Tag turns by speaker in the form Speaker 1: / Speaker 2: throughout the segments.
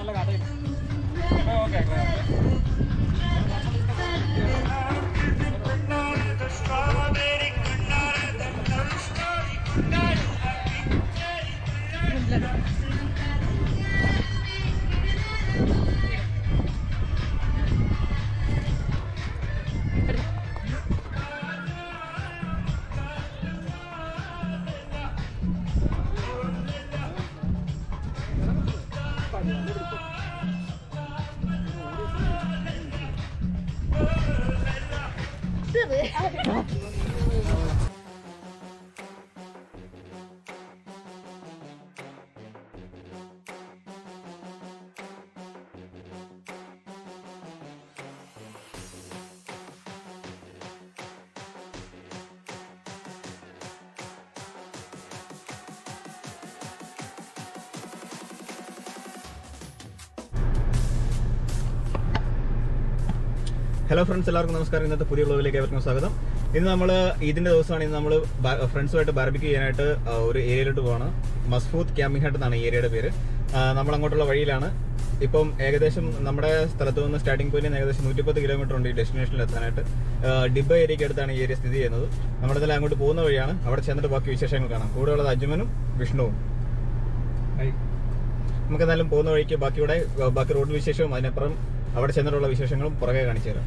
Speaker 1: Hello friends എല്ലാവർക്കും നമസ്കാരം ഇന്നത്തെ പുതിയ വ്ളോഗിലേക്ക് ഏവർക്കും സ്വാഗതം ഇന്ന് നമ്മൾ ഇതിന്റെ ദിവസമാണ് ഇന്ന് നമ്മൾ ഫ്രണ്ട്സുമായിട്ട് ബാർബിക്ക് ചെയ്യാനായിട്ട് ആ, ഒരു ഏരിയയിലോട്ട് പോവാണ് മസ്ഫൂത്ത് ക്യാമ്പിംഗ് ഹട്ട് എന്നാണ് ഈ ഏരിയയുടെ പേര് ആ, നമ്മൾ അങ്ങോട്ടുള്ള വഴിയിലാണ് ഇപ്പം ഏകദേശം നമ്മുടെ സ്ഥലത്ത് നിന്ന് സ്റ്റാർട്ടിംഗ് പോയിന്റ് ഏകദേശം നൂറ്റിപ്പത്ത് കിലോമീറ്റർ ഉണ്ട് ഈ ഡെസ്റ്റിനേഷനിൽ എത്താനായിട്ട് ആ, ഡിബ ഏരിയയ്ക്ക് അടുത്താണ് ഈ ഏരിയ സ്ഥിതി ചെയ്യുന്നത് നമ്മളിതെല്ലാം അങ്ങോട്ട് പോകുന്ന വഴിയാണ് അവിടെ ചെന്നിട്ട് ബാക്കി വിശേഷങ്ങൾ കാണാം കൂടെ ഉള്ളത് അജ്മനും വിഷ്ണുവും നമുക്ക് എന്തായാലും പോകുന്ന വഴിക്ക് ബാക്കിയുടെ ബാക്കി റോഡ് വിശേഷവും അതിനപ്പുറം അവിടെ ചെന്നിട്ടുള്ള വിശേഷങ്ങളും പുറകെ കാണിച്ചു തരാം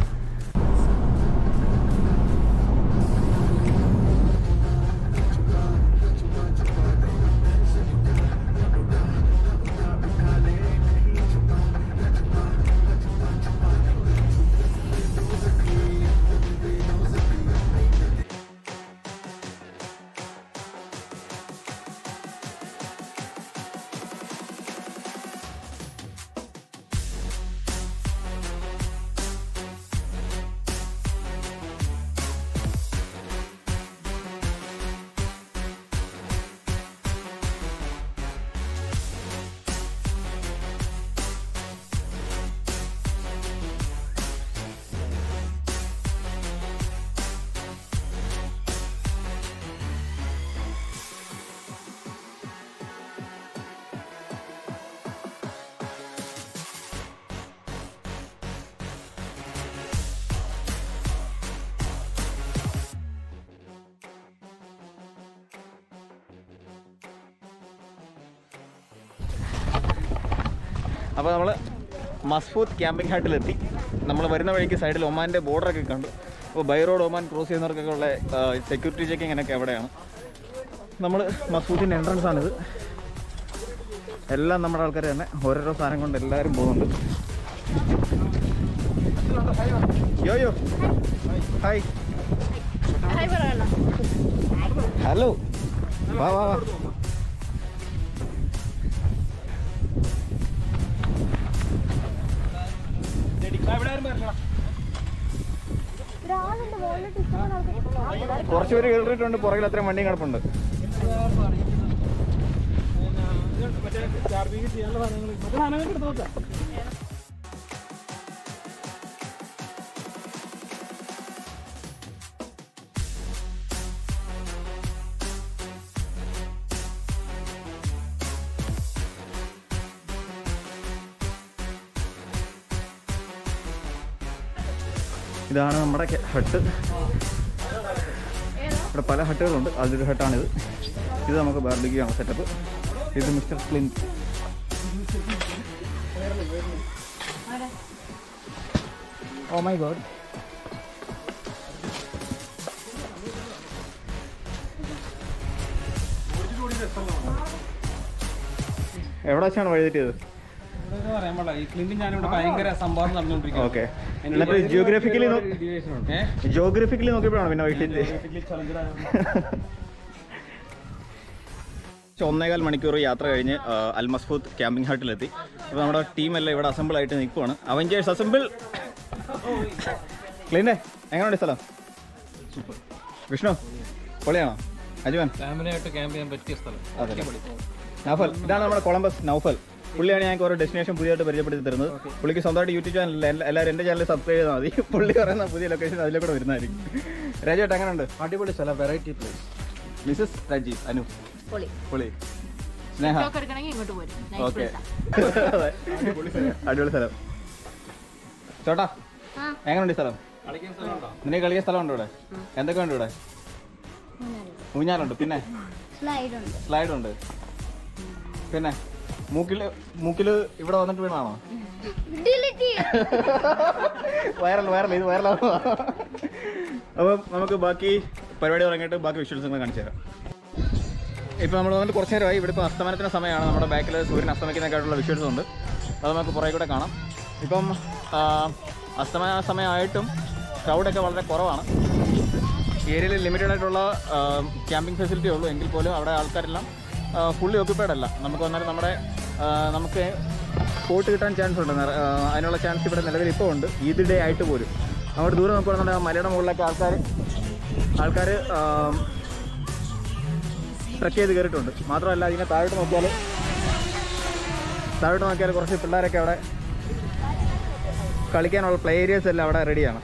Speaker 1: അപ്പോൾ നമ്മൾ മസ്ഫൂത്ത് ക്യാമ്പിംഗ് ഹട്ടിലെത്തി നമ്മൾ വരുന്ന വഴിക്ക് സൈഡിൽ ഒമാൻ്റെ ബോർഡറൊക്കെ കണ്ടു അപ്പോൾ ബൈ റോഡ് ഒമാൻ ക്രോസ് ചെയ്യുന്നവർക്കൊക്കെ ഉള്ള സെക്യൂരിറ്റി ചെക്കിംഗ് ഒക്കെ എവിടെയാണ് നമ്മൾ മസ്ഫൂത്തിൻ്റെ എൻട്രൻസ് ആണിത് എല്ലാം നമ്മുടെ ആൾക്കാർ തന്നെ ഓരോരോ സാധനം കൊണ്ട് എല്ലാവരും പോകുന്നുണ്ട് യോ യോ ഹായ്
Speaker 2: ഹായ് പറയണം
Speaker 1: ഹലോ വാ വാ വാ
Speaker 2: ഒരാളുണ്ട് മുകളിലോട്ട് ഇഷ്ടമാണ് ആൾക്കാർ
Speaker 1: കുറച്ച് പേര് കയറിയിട്ടുണ്ട് പുറകിൽ അത്രയും വണ്ടിയും കിടപ്പുണ്ട് ഇതാണ് നമ്മുടെ കെ- ഹട്ട് ഇവിടെ പല ഹട്ടുകളുണ്ട് അതിലൊരു ഹട്ടാണിത് ഇത് നമുക്ക് ബാർബിക്യൂ ആണ് സെറ്റപ്പ് ഇത് mister Clint oh my God എവിടെ വെച്ചാണ് വഴി തെറ്റിയത്
Speaker 3: പറയാൻ പാടില്ല. ഈ ക്ലിന്റും ഞാനിവിടെ ഭയങ്കര സംഭവം നടന്നുകൊണ്ടിരിക്കുകയാണ്.
Speaker 1: ഓക്കെ
Speaker 3: എനിക്ക്
Speaker 1: എന്നിട്ട്
Speaker 3: ഒരു-
Speaker 1: ജിയോഗ്രഫിക്കലി
Speaker 3: ഒരു deviation ഉണ്ട്. ഏ?
Speaker 1: ജിയോഗ്രഫിക്കലി നോക്കിയപ്പോഴാണ് പിന്നെ വഴി തെറ്റിയത്
Speaker 3: Geographically challenged ആണ്.
Speaker 1: ഒന്നേകാൽ മണിക്കൂർ യാത്ര കഴിഞ്ഞ് ആ, അൽ മസ്ഫൂത്ത് ക്യാമ്പിംഗ് ഹട്ടിലെത്തി അപ്പോൾ നമ്മുടെ ടീമെല്ലാം ഇവിടെ അസംബിൾ ആയിട്ട് നിൽക്കുവാണ് അവഞ്ചേഴ്സ് അസംബിൾ ക്ലീനെ എങ്ങനെയുണ്ട് ഈ സ്ഥലം വിഷ്ണു പൊളിയാണോ അജുവൻ
Speaker 3: ഫാമിലി ആയിട്ട് ക്യാമ്പ് ചെയ്യാൻ പറ്റിയ സ്ഥലം
Speaker 1: അതെ നൗഫൽ ഇതാണ് നമ്മുടെ കൊളംബസ് നൗഫൽ പുള്ളിയാണ് ഞങ്ങൾക്ക് ഓരോ ഡെസ്റ്റിനേഷൻ പുതിയതായിട്ട് പരിചയപ്പെടുത്തി തരുന്നത് പുള്ളിക്ക് സ്വന്തമായിട്ട് യൂട്യൂബ് ചാനൽ എല്ലാവരും എൻ്റെ ചാനൽ സബ്സ്ക്രൈബ് ചെയ്താൽ മതി പുള്ളി പറയുന്ന പുതിയ ലൊക്കേഷൻ അതിലേക്കൂടെ വരുന്നതായിരിക്കും രാജേട്ട് എങ്ങനെയുണ്ട്
Speaker 3: അടിപൊളി സ്ഥലം variety place
Speaker 1: missus Rajeev Anu
Speaker 2: പൊളി
Speaker 1: പൊളി സ്നേഹ
Speaker 2: ടിക്ടോക്ക് എടുക്കണമെങ്കിൽ ഇങ്ങോട്ട് പോരും നൈസ്
Speaker 1: ഓക്കെ
Speaker 2: പ്ലേസാ
Speaker 1: അടിപൊളി സ്ഥലം ചോട്ടാ
Speaker 2: ആ
Speaker 1: എങ്ങനെയുണ്ട് ഈ സ്ഥലം
Speaker 3: കളിക്കാൻ സ്ഥലമുണ്ടോ
Speaker 1: നിനക്ക് കളിയ സ്ഥലമുണ്ട് ഇവിടെ എന്തൊക്കെ ഉണ്ട് ഇവിടെ ഊഞ്ഞാലുണ്ട് പിന്നെ
Speaker 2: സ്ലൈഡ് ഉണ്ട്
Speaker 1: സ്ലൈഡ് ഉണ്ട് പിന്നെ മൂക്കില് മൂക്കില് ഇവിടെ വന്നിട്ട് വീണാണോ വൈറൽ വൈറൽ ഇത് വൈറലാണോ അപ്പം നമുക്ക് ബാക്കി പരിപാടി തുടങ്ങിയിട്ട് ബാക്കി വിഷ്വൽസ് നിങ്ങൾ കാണിച്ചു തരാം ഇപ്പം നമ്മൾ വന്നിട്ട് കുറച്ച് നേരമായി ഇവിടെ ഇപ്പോൾ അസ്തമനത്തിന് സമയമാണ് നമ്മുടെ ബാക്കിൽ സൂര്യൻ അസ്തമിക്കുന്നതിനായിട്ടുള്ള വിഷ്വൽസ് ഉണ്ട് അത് നമുക്ക് പുറകെ കൂടെ കാണാം ഇപ്പം ആ, അസ്തമന സമയമായിട്ടും ക്രൗഡൊക്കെ വളരെ കുറവാണ് ഏരിയയിൽ ലിമിറ്റഡ് ആയിട്ടുള്ള ക്യാമ്പിംഗ് ഫെസിലിറ്റി ഉള്ളൂ എങ്കിൽ പോലും അവിടെ ആൾക്കാരെല്ലാം ഫുള്ളി ഓക്യുപ്പൈഡ് അല്ല നമുക്ക് വന്നാൽ നമ്മുടെ ആ, നമുക്ക് സ്പോട്ട് കിട്ടാൻ ചാൻസ് ഉണ്ട് നിറ- ആ, അതിനുള്ള ചാൻസ് ഇവിടെ നിലവിൽ ഇപ്പോൾ ഉണ്ട് ഈദ് ഡേ ആയിട്ട് പോലും അങ്ങോട്ട് ദൂരെ നോക്കുകയാണെന്നുണ്ടെങ്കിൽ ആ മലയുടെ മുകളിലൊക്കെ ആൾക്കാർ ആൾക്കാർ ട്രക്ക് ചെയ്ത് കയറിയിട്ടുണ്ട് മാത്രമല്ല ഇതിനെ താഴോട്ട് നോക്കിയാൽ താഴോട്ട് നോക്കിയാൽ കുറച്ച് പിള്ളേരൊക്കെ അവിടെ കളിക്കാനുള്ള പ്ലേ ഏരിയസ് എല്ലാം അവിടെ റെഡിയാണ്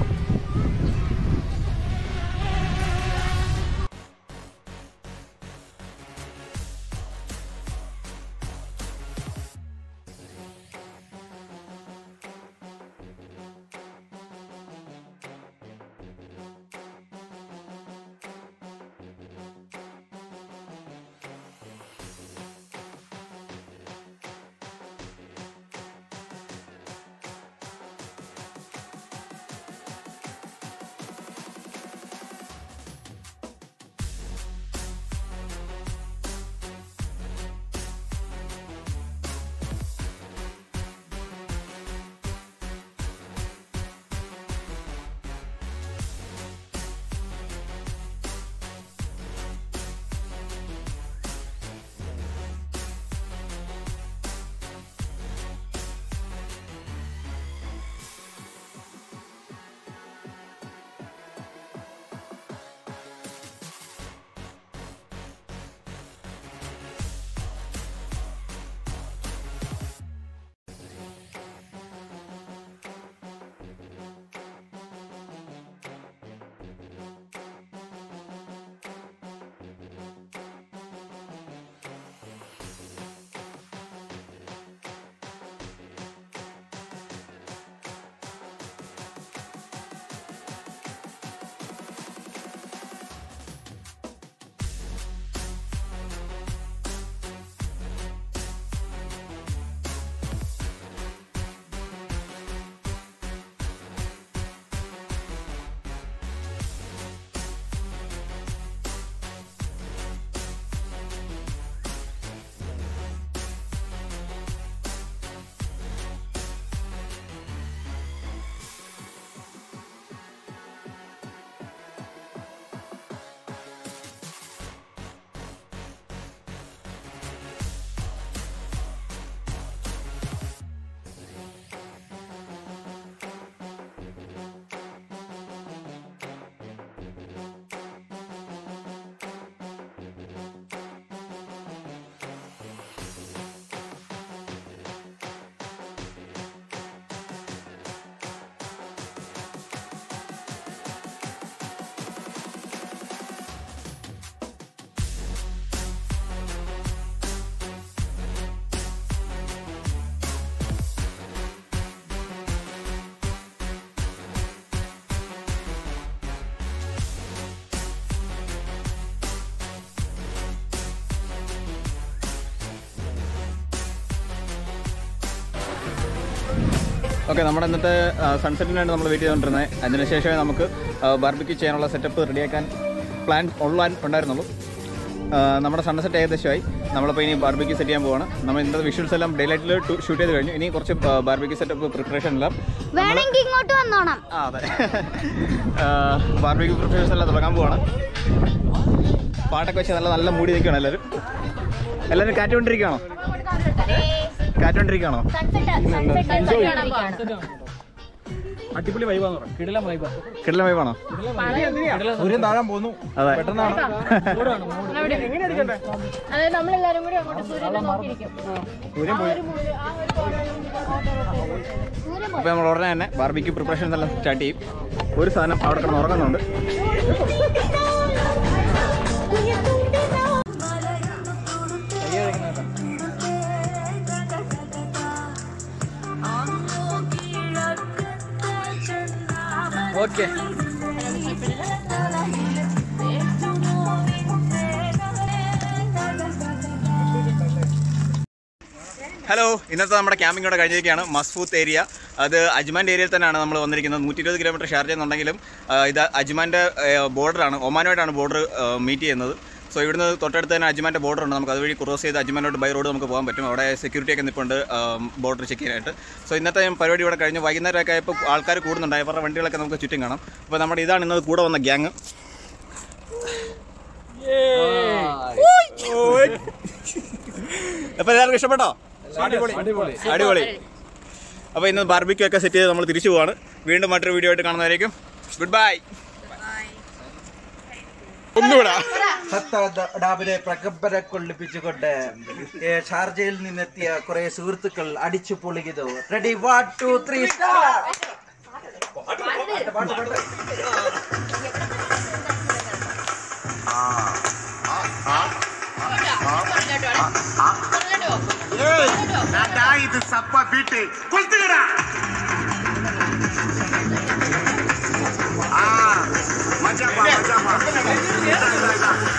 Speaker 1: ഓക്കെ നമ്മുടെ ഇന്നത്തെ സൺസെറ്റിനായിട്ട് നമ്മൾ വെയിറ്റ് ചെയ്തുകൊണ്ടിരുന്നത് അതിനുശേഷമേ നമുക്ക് ബാർബിക്യൂ ചെയ്യാനുള്ള സെറ്റപ്പ് റെഡിയാക്കാൻ പ്ലാൻ ഉള്ളാൻ ഉണ്ടായിരുന്നുള്ളൂ ആ, നമ്മുടെ സൺസെറ്റ് ഏകദേശമായി നമ്മളിപ്പോൾ ഇനി ബാർബിക്യൂ സെറ്റ് ചെയ്യാൻ പോവാണ് നമ്മൾ ഇന്നത്തെ വിഷ്വൽസ് എല്ലാം ഡേ ലൈറ്റിൽ ഷൂട്ട് ചെയ്ത് കഴിഞ്ഞു ഇനി കുറച്ച് ബാർബിക്യൂ സെറ്റപ്പ് പ്രിപ്പറേഷൻ എല്ലാം
Speaker 2: വേണമെങ്കിൽ ഇങ്ങോട്ട് വന്നോണം
Speaker 1: ആ അതെ ബാർബിക്യൂ പ്രിപ്പറേഷൻസ് എല്ലാം തുടങ്ങാൻ പോവാണ് പാട്ടൊക്കെ വെച്ച് നല്ല നല്ല മൂടി നിൽക്കുകയാണ് എല്ലാവരും എല്ലാവരും കാറ്റുകൊണ്ടിരിക്കുകയാണോ കാറ്റുകൊണ്ടിരിക്കുകയാണോ
Speaker 3: അടിപൊളി വൈബാന്ന് പറയാം കിടിലം വൈബാ
Speaker 1: കിടല വൈവാണോ
Speaker 3: സൂര്യൻ താഴാൻ പോകുന്നു
Speaker 1: അതെ
Speaker 3: പെട്ടെന്നാണ്
Speaker 2: അതായത് നമ്മളെല്ലാരും കൂടി അങ്ങോട്ട് സൂര്യനെ നോക്കിയിരിക്കും
Speaker 3: സൂര്യൻ പോയി
Speaker 2: സൂര്യൻ
Speaker 1: അപ്പോൾ നമ്മൾ ഉടനെ തന്നെ ബാർബിക്യൂ പ്രിപ്പറേഷൻസ് എല്ലാം സ്റ്റാർട്ട് ചെയ്യും ഒരു സാധനം അവിടെ കിടന്ന് ഉറങ്ങുന്നുണ്ട്
Speaker 4: ഓക്കെ
Speaker 1: ഹലോ ഇന്നത്തെ നമ്മുടെ ക്യാമ്പിംഗ് ഇവിടെ കഴിഞ്ഞിരിക്കുകയാണ് മസ്ഫൂത്ത് ഏരിയ അത് അജ്മാൻ്റെ ഏരിയയിൽ തന്നെയാണ് നമ്മൾ വന്നിരിക്കുന്നത് നൂറ്റി ഇരുപത് കിലോമീറ്റർ ഷെയർ ചെയ്യുന്നുണ്ടെങ്കിലും ആ, ഇത് അജ്മാൻ്റെ ബോർഡറാണ് ഒമാനുമായിട്ടാണ് ബോർഡർ മീറ്റ് ചെയ്യുന്നത് സോ ഇവിടുന്ന് തൊട്ടടുത്ത് തന്നെ അജ്മാൻ്റെ ബോർഡർ ഉണ്ട് നമുക്ക് അതുവഴി ക്രോസ് ചെയ്ത് അജ്മാനോട്ട് ബൈ റോഡ് നമുക്ക് പോകാൻ പറ്റും അവിടെ സെക്യൂരിറ്റി ഒക്കെ നിൽപ്പുണ്ട് ബോർഡർ ചെക്ക് ചെയ്യാനായിട്ട് സോ ഇന്നത്തെ പരിപാടി ഇവിടെ കഴിഞ്ഞ് വൈകുന്നേരമൊക്കെ ആയപ്പോൾ ആൾക്കാർ കൂടുന്നുണ്ട് അവരുടെ വണ്ടികളൊക്കെ നമുക്ക് ചുറ്റും കാണാം അപ്പോൾ നമ്മുടെ ഇതാണ് ഇന്നത് കൂടെ വന്ന ഗ്യാങ് അപ്പോൾ എല്ലാവർക്കും ഇഷ്ടപ്പെട്ടോ അടിപൊളി അപ്പോൾ ഇന്ന് ബാർബിക്യൂ ഒക്കെ സെറ്റ് ചെയ്ത് നമ്മൾ തിരിച്ചു പോവാണ് വീണ്ടും മറ്റൊരു വീഡിയോ ആയിട്ട് കാണുന്നതായിരിക്കും ഗുഡ് ബൈ ഒന്നുകൂടാ
Speaker 5: സത്ത ഡ- ഡാബിലെ പ്രഗംഭരെ കൊള്ളിപ്പിച്ചുകൊണ്ട് ഏ, ഷാർജയിൽ നിന്നെത്തിയ കുറെ സുഹൃത്തുക്കൾ അടിച്ചു പൊളിക്കുന്നു റെഡി വൺ ടു ത്രീ
Speaker 6: இது சப்பா பீட்டு கொளுத்துக்கிறா ஆ மஜாப்பா மஜாப்பா இதா, இதா, இதா.